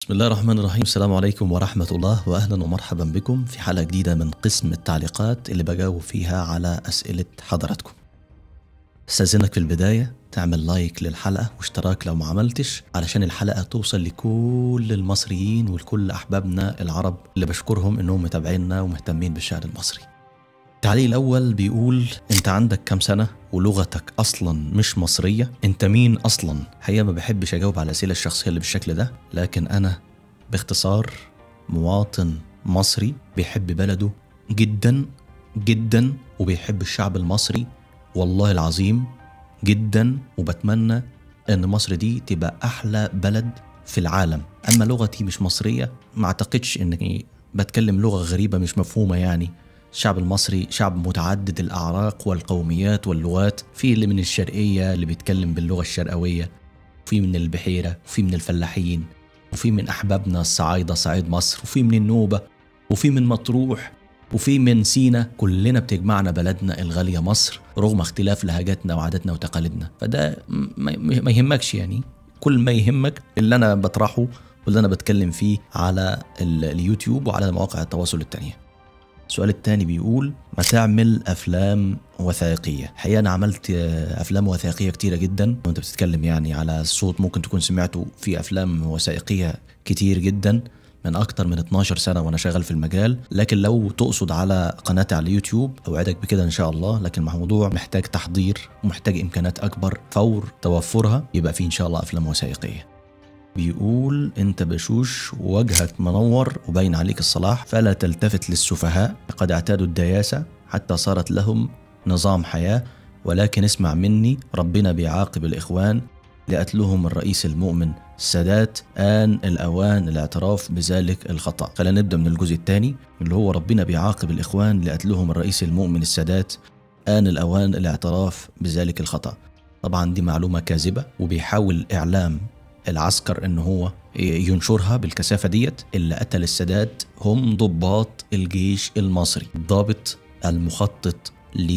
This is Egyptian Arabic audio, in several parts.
بسم الله الرحمن الرحيم السلام عليكم ورحمة الله وأهلا ومرحبا بكم في حلقة جديدة من قسم التعليقات اللي بجاوب فيها على أسئلة حضراتكم استاذنك في البداية تعمل لايك للحلقة واشتراك لو ما عملتش علشان الحلقة توصل لكل المصريين ولكل أحبابنا العرب اللي بشكرهم إنهم متابعينا ومهتمين بالشعر المصري التعليق الأول بيقول أنت عندك كام سنة ولغتك أصلا مش مصرية أنت مين أصلا حقيقة ما بحبش أجاوب على الأسئلة الشخصية اللي بالشكل ده لكن أنا باختصار مواطن مصري بيحب بلده جدا جدا وبيحب الشعب المصري والله العظيم جدا وبتمنى ان مصر دي تبقى احلى بلد في العالم اما لغتي مش مصريه ما اعتقدش اني بتكلم لغه غريبه مش مفهومه يعني الشعب المصري شعب متعدد الاعراق والقوميات واللغات في اللي من الشرقيه اللي بيتكلم باللغه الشرقويه وفي من البحيره وفي من الفلاحين وفي من احبابنا الصعايده صعيد مصر وفي من النوبه وفي من مطروح وفي من سينا كلنا بتجمعنا بلدنا الغاليه مصر رغم اختلاف لهجاتنا وعاداتنا وتقاليدنا فده ما ما يهمكش يعني كل ما يهمك اللي انا بطرحه واللي انا بتكلم فيه على ال- اليوتيوب وعلى مواقع التواصل التانية السؤال التاني بيقول ما تعمل افلام وثائقيه الحقيقه انا عملت آه، افلام وثائقيه كتيره جدا وانت بتتكلم يعني على الصوت ممكن تكون سمعته في افلام وثائقيه كتير جدا من اكتر من 12 سنه وانا شغال في المجال لكن لو تقصد على قناتي على اليوتيوب اوعدك بكده ان شاء الله لكن الموضوع محتاج تحضير ومحتاج امكانات اكبر فور توفرها يبقى في ان شاء الله افلام وثائقيه بيقول انت بشوش وجهك منور وباين عليك الصلاح فلا تلتفت للسفهاء قد اعتادوا الدياسة حتى صارت لهم نظام حياة ولكن اسمع مني ربنا بيعاقب الإخوان لقتلهم الرئيس المؤمن السادات آن الأوان الاعتراف بذلك الخطأ خلينا نبدأ من الجزء الثاني اللي هو ربنا بيعاقب الإخوان لقتلهم الرئيس المؤمن السادات آن الأوان الاعتراف بذلك الخطأ طبعا دي معلومة كاذبة وبيحاول إعلام العسكر ان هو ينشرها بالكثافه ديت اللي قتل السادات هم ضباط الجيش المصري الضابط المخطط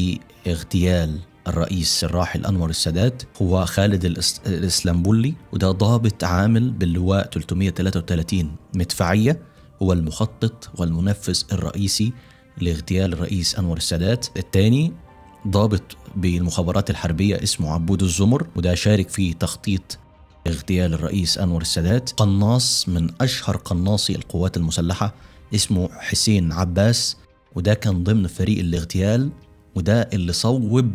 لاغتيال الرئيس الراحل انور السادات هو خالد الإس- الاسلامبولي وده ضابط عامل باللواء 333 مدفعيه هو المخطط والمنفذ الرئيسي لاغتيال الرئيس انور السادات الثاني ضابط بالمخابرات الحربيه اسمه عبود الزمر وده شارك في تخطيط اغتيال الرئيس انور السادات قناص من اشهر قناصي القوات المسلحه اسمه حسين عباس وده كان ضمن فريق الاغتيال وده اللي صوب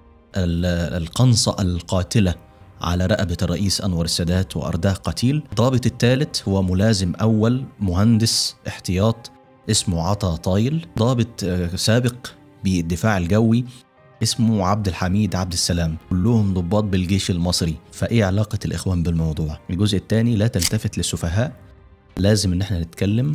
ال- القنصه القاتله على رقبه الرئيس انور السادات وارداه قتيل الضابط الثالث هو ملازم اول مهندس احتياط اسمه عطا طايل ضابط آه، سابق بالدفاع الجوي اسمه عبد الحميد عبد السلام كلهم ضباط بالجيش المصري فايه علاقه الاخوان بالموضوع الجزء الثاني لا تلتفت للسفهاء لازم ان احنا نتكلم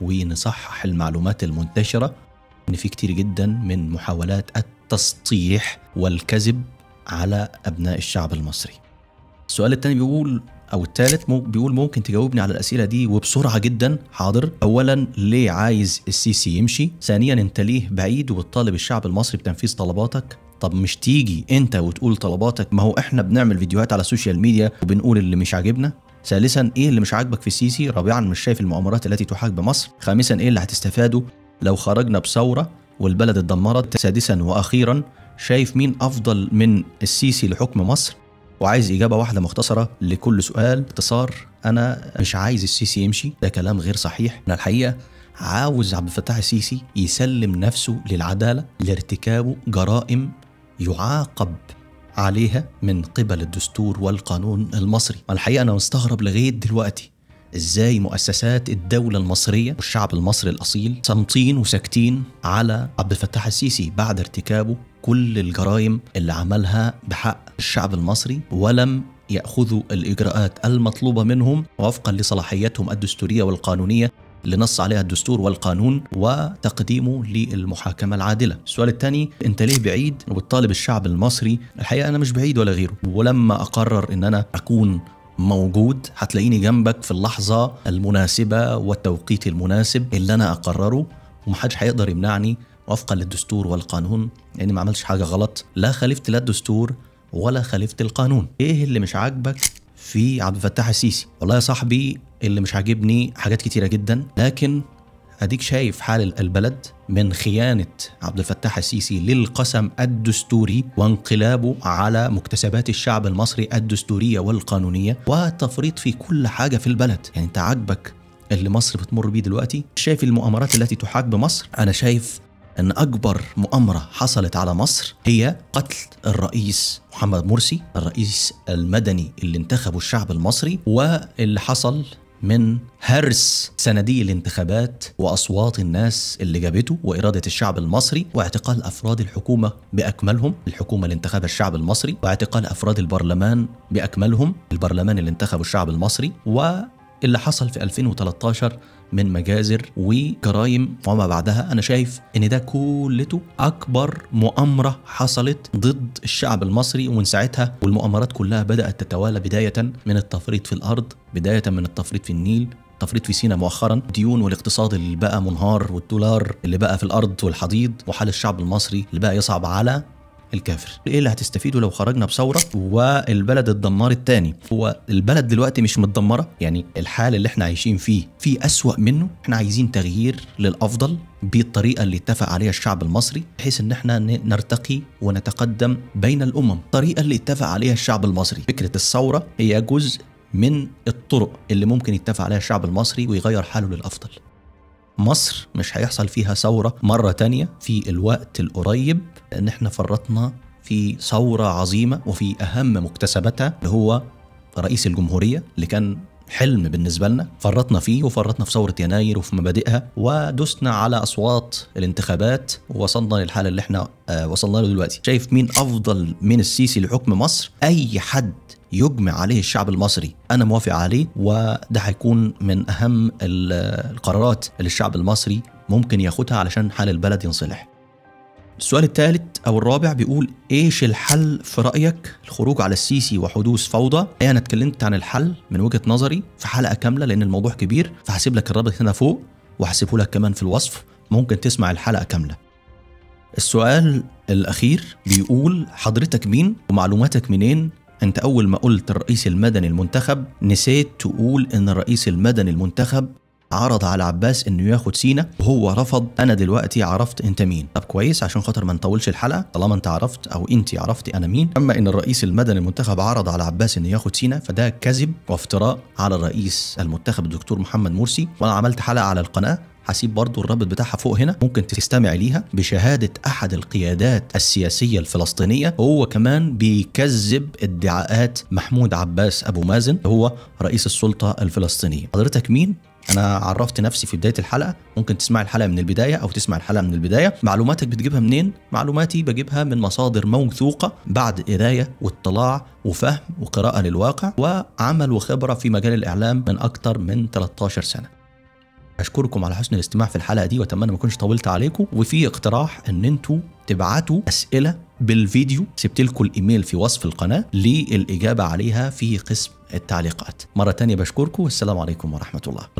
ونصحح المعلومات المنتشره ان في كتير جدا من محاولات التسطيح والكذب على ابناء الشعب المصري السؤال الثاني بيقول او الثالث مو بيقول ممكن تجاوبني على الاسئله دي وبسرعه جدا حاضر اولا ليه عايز السيسي يمشي ثانيا انت ليه بعيد وبتطالب الشعب المصري بتنفيذ طلباتك طب مش تيجي انت وتقول طلباتك ما هو احنا بنعمل فيديوهات على السوشيال ميديا وبنقول اللي مش عاجبنا ثالثا ايه اللي مش عاجبك في السيسي رابعا مش شايف المؤامرات التي تحاك بمصر خامسا ايه اللي هتستفاده لو خرجنا بثوره والبلد اتدمرت سادسا واخيرا شايف مين افضل من السيسي لحكم مصر وعايز إجابة واحدة مختصرة لكل سؤال باختصار أنا مش عايز السيسي يمشي ده كلام غير صحيح أنا الحقيقة عاوز عبد الفتاح السيسي يسلم نفسه للعدالة لارتكابه جرائم يعاقب عليها من قبل الدستور والقانون المصري الحقيقة أنا مستغرب لغاية دلوقتي ازاي مؤسسات الدولة المصرية والشعب المصري الأصيل صامتين وساكتين على عبد الفتاح السيسي بعد ارتكابه كل الجرائم اللي عملها بحق الشعب المصري ولم يأخذوا الإجراءات المطلوبة منهم وفقا لصلاحياتهم الدستورية والقانونية اللي نص عليها الدستور والقانون وتقديمه للمحاكمة العادلة السؤال الثاني انت ليه بعيد وبتطالب الشعب المصري الحقيقة أنا مش بعيد ولا غيره ولما أقرر أن أنا أكون موجود هتلاقيني جنبك في اللحظة المناسبة والتوقيت المناسب اللي أنا أقرره ومحدش هيقدر يمنعني وفقا للدستور والقانون لأني ما عملتش حاجة غلط لا خالفت لا الدستور ولا خالفت القانون إيه اللي مش عاجبك في عبد الفتاح السيسي والله يا صاحبي اللي مش عاجبني حاجات كتيره جدا لكن اديك شايف حال البلد من خيانه عبد الفتاح السيسي للقسم الدستوري وانقلابه على مكتسبات الشعب المصري الدستوريه والقانونيه والتفريط في كل حاجه في البلد يعني انت عاجبك اللي مصر بتمر بيه دلوقتي شايف المؤامرات التي تحاك بمصر انا شايف ان اكبر مؤامره حصلت على مصر هي قتل الرئيس محمد مرسي الرئيس المدني اللي انتخبه الشعب المصري واللي حصل من هرس صناديق الانتخابات واصوات الناس اللي جابته واراده الشعب المصري واعتقال افراد الحكومه باكملهم الحكومه اللي انتخبها الشعب المصري واعتقال افراد البرلمان باكملهم البرلمان اللي انتخبه الشعب المصري واللي حصل في 2013 من مجازر وجرائم وما بعدها انا شايف ان ده كلته اكبر مؤامره حصلت ضد الشعب المصري ومن ساعتها والمؤامرات كلها بدات تتوالى بدايه من التفريط في الارض بدايه من التفريط في النيل تفريط في سينا مؤخرا ديون والاقتصاد اللي بقى منهار والدولار اللي بقى في الارض والحضيض وحال الشعب المصري اللي بقى يصعب على الكافر ايه اللي هتستفيده لو خرجنا بثوره والبلد اتدمرت تاني هو البلد دلوقتي مش متدمره يعني الحال اللي احنا عايشين فيه في اسوا منه احنا عايزين تغيير للافضل بالطريقه اللي اتفق عليها الشعب المصري بحيث ان احنا نرتقي ونتقدم بين الامم الطريقه اللي اتفق عليها الشعب المصري فكره الثوره هي جزء من الطرق اللي ممكن يتفق عليها الشعب المصري ويغير حاله للافضل مصر مش هيحصل فيها ثورة مرة تانية في الوقت القريب لأن احنا فرطنا في ثورة عظيمة وفي أهم مكتسباتها اللي هو رئيس الجمهورية اللي كان حلم بالنسبة لنا فرطنا فيه وفرطنا في ثورة يناير وفي مبادئها ودسنا على أصوات الانتخابات ووصلنا للحالة اللي احنا آه وصلنا له دلوقتي شايف مين أفضل من السيسي لحكم مصر أي حد يجمع عليه الشعب المصري انا موافق عليه وده هيكون من اهم القرارات اللي الشعب المصري ممكن ياخدها علشان حال البلد ينصلح السؤال الثالث او الرابع بيقول ايش الحل في رايك الخروج على السيسي وحدوث فوضى انا اتكلمت عن الحل من وجهه نظري في حلقه كامله لان الموضوع كبير فهسيب لك الرابط هنا فوق وهسيبه لك كمان في الوصف ممكن تسمع الحلقه كامله السؤال الاخير بيقول حضرتك مين ومعلوماتك منين انت اول ما قلت الرئيس المدني المنتخب نسيت تقول ان الرئيس المدني المنتخب عرض على عباس انه ياخد سينا وهو رفض انا دلوقتي عرفت انت مين طب كويس عشان خاطر ما نطولش الحلقه طالما انت عرفت او انت عرفتي انا مين اما ان الرئيس المدني المنتخب عرض على عباس انه ياخد سينا فده كذب وافتراء على الرئيس المنتخب الدكتور محمد مرسي وانا عملت حلقه على القناه هسيب برضو الرابط بتاعها فوق هنا ممكن تستمع ليها بشهادة أحد القيادات السياسية الفلسطينية هو كمان بيكذب ادعاءات محمود عباس أبو مازن هو رئيس السلطة الفلسطينية حضرتك مين؟ انا عرفت نفسي في بدايه الحلقه ممكن تسمع الحلقه من البدايه او تسمع الحلقه من البدايه معلوماتك بتجيبها منين معلوماتي بجيبها من مصادر موثوقه بعد قرايه واطلاع وفهم وقراءه للواقع وعمل وخبره في مجال الاعلام من اكثر من 13 سنه اشكركم على حسن الاستماع في الحلقه دي واتمنى ما اكونش طولت عليكم وفي اقتراح ان انتوا تبعتوا اسئله بالفيديو سبت لكم الايميل في وصف القناه للاجابه عليها في قسم التعليقات مره تانية بشكركم والسلام عليكم ورحمه الله